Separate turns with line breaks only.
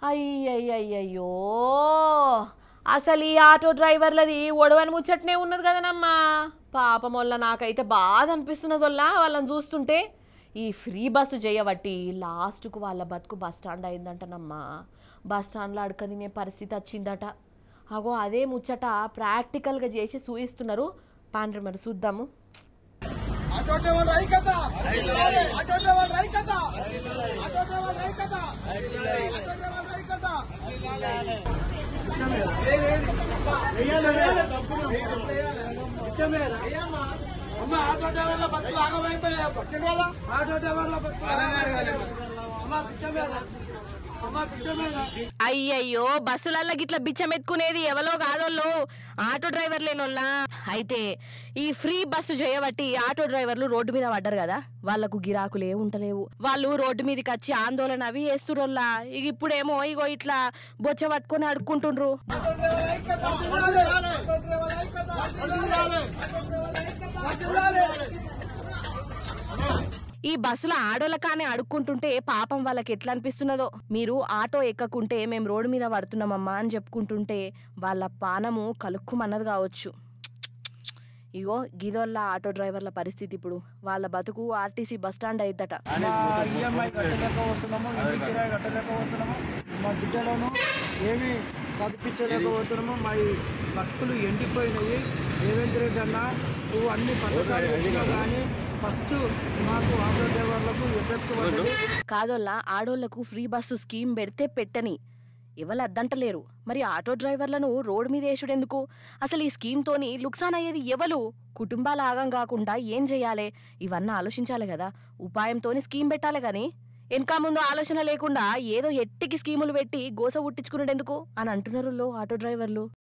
అయ్యయ్యయ్యో అసలు ఈ ఆటో డ్రైవర్లది ఒడవని ముచ్చటనే ఉన్నది కదనమ్మా పాపం వల్ల నాకైతే బాధ అనిపిస్తున్నది వల్ల వాళ్ళని చూస్తుంటే ఈ ఫ్రీ బస్సు చేయబట్టి లాస్ట్కు వాళ్ళ బతుకు బస్ స్టాండ్ అయిందంటనమ్మా బస్ స్టాండ్లో అడక తినే పరిస్థితి వచ్చిందట అగో అదే ముచ్చట ప్రాక్టికల్గా చేసి చూయిస్తున్నారు పాండ్రి మరి చూద్దాము
ఆటో డ్రైవర్ ఐక్యత ఆటో డ్రైవర్ ఐక్యత ఆటో డ్రైవర్ ఐక్యత ఆటో డ్రైవర్ ఐక్యత
అమ్మ ఆటో డ్రైవర్ల బతులు ఆగమైపోయాయి ఆటో డ్రైవర్ల బతులు అమ్మ పిచ్చ మీద అమ్మ పిచ్చ మీద
అయ్యయ్యో బస్సులల్లో గిట్ల బిచ్చం ఎత్తుకునేది ఎవలో కాదోళ్ళు ఆటో డ్రైవర్ లేనోళ్ళా అయితే ఈ ఫ్రీ బస్సు చేయబట్టి ఆటో డ్రైవర్లు రోడ్డు మీద పడ్డారు కదా వాళ్ళకు గిరాకులే ఉంటలేవు వాళ్ళు రోడ్డు మీదకి వచ్చి ఆందోళన అవి వేస్తురోళ్ళా ఇక ఇప్పుడేమో ఇగో ఇట్లా బొచ్చ పట్టుకొని అడుక్కుంటుండ్రు
ఆటో డ్రైవర్ ఐక్యత ఆటో డ్రైవర్ ఐక్యత
ఈ బస్సులో ఆడోళ్ళ కానీ అడుక్కుంటుంటే పాపం వాళ్ళకి ఎట్లా అనిపిస్తున్నదో మీరు ఆటో ఎక్కకుంటే మేము రోడ్డు మీద పడుతున్నామమ్మా అని చెప్పుకుంటుంటే వాళ్ళ పానము కలుక్కుమన్నది కావచ్చు ఇగో గిదోళ్ళ ఆటో డ్రైవర్ల పరిస్థితి ఇప్పుడు వాళ్ళ బతుకు ఆర్టీసీ బస్ స్టాండ్ అయిద్దట
మా ఈఎంఐ కట్టలేకపోతున్నాము ఇంటి కిరాయి కట్టలేకపోతున్నాము మా బిడ్డలను ఏమీ చదివించలేకపోతున్నాము మా ఈ బతుకులు ఎండిపోయినాయి రేవంత్ రెడ్డి అన్న నువ్వు అన్ని పథకాలు పెట్టినా కానీ ఫస్ట్ మాకు ఆటో డ్రైవర్లకు ఎఫెక్ట్ పడ్డది
కాదోళ్ళ ఆడోళ్లకు ఫ్రీ బస్సు స్కీమ్ పెడితే పెట్టని ఎవరు అద్దంటలేరు మరి ఆటో డ్రైవర్లను రోడ్డు మీద వేసుడెందుకు అసలు ఈ స్కీమ్తోని లుక్సాన్ అయ్యేది ఎవరు కుటుంబాల ఆగం కాకుండా ఏం చేయాలి ఇవన్నీ ఆలోచించాలి కదా ఉపాయంతోని స్కీమ్ పెట్టాలి కానీ వెనక ముందు ఆలోచన లేకుండా ఏదో ఎట్టికి స్కీములు పెట్టి గోస ఉట్టించుకునేందుకు అని అంటున్నారు లో ఆటో డ్రైవర్లు